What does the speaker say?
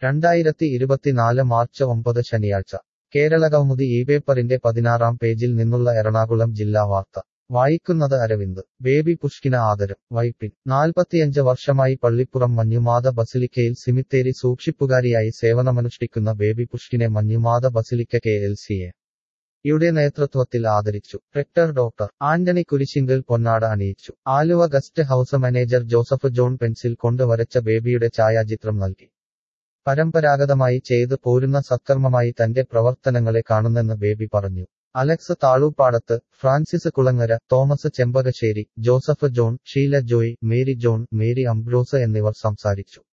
രണ്ടായിരത്തി ഇരുപത്തിനാല് മാർച്ച് ഒമ്പത് ശനിയാഴ്ച കേരളകൗമുദി ഈ പേപ്പറിന്റെ പതിനാറാം പേജിൽ നിന്നുള്ള എറണാകുളം ജില്ലാ വാർത്ത വായിക്കുന്നത് അരവിന്ദ് ബേബി പുഷ്കിന ആദരം വൈപ്പിൻ നാൽപ്പത്തിയഞ്ച് വർഷമായി പള്ളിപ്പുറം മഞ്ഞുമാത ബസിലിക്കയിൽ സിമിത്തേരി സൂക്ഷിപ്പുകാരിയായി സേവനമനുഷ്ഠിക്കുന്ന ബേബി പുഷ്കിനെ മഞ്ഞുമാത ബസിലിക്ക കെ എൽ സിയെ യുടെ നേതൃത്വത്തിൽ ആദരിച്ചു റെക്ടർ ഡോക്ടർ ആന്റണി കുരിശിങ്കൽ പൊന്നാട അണിയിച്ചു Aluva guest house manager Joseph John pencil കൊണ്ട് വരച്ച ബേബിയുടെ ഛായാചിത്രം നൽകി പരമ്പരാഗതമായി ചെയ്തു പോരുന്ന സത്കർമ്മമായി തന്റെ പ്രവർത്തനങ്ങളെ കാണുന്നെന്ന് ബേബി പറഞ്ഞു അലക്സ് താളൂപ്പാടത്ത് ഫ്രാൻസിസ് കുളങ്ങര തോമസ് ചെമ്പകശ്ശേരി ജോസഫ് ജോൺ ഷീല ജോയ് മേരി ജോൺ മേരി അംബ്രോസ് എന്നിവർ സംസാരിച്ചു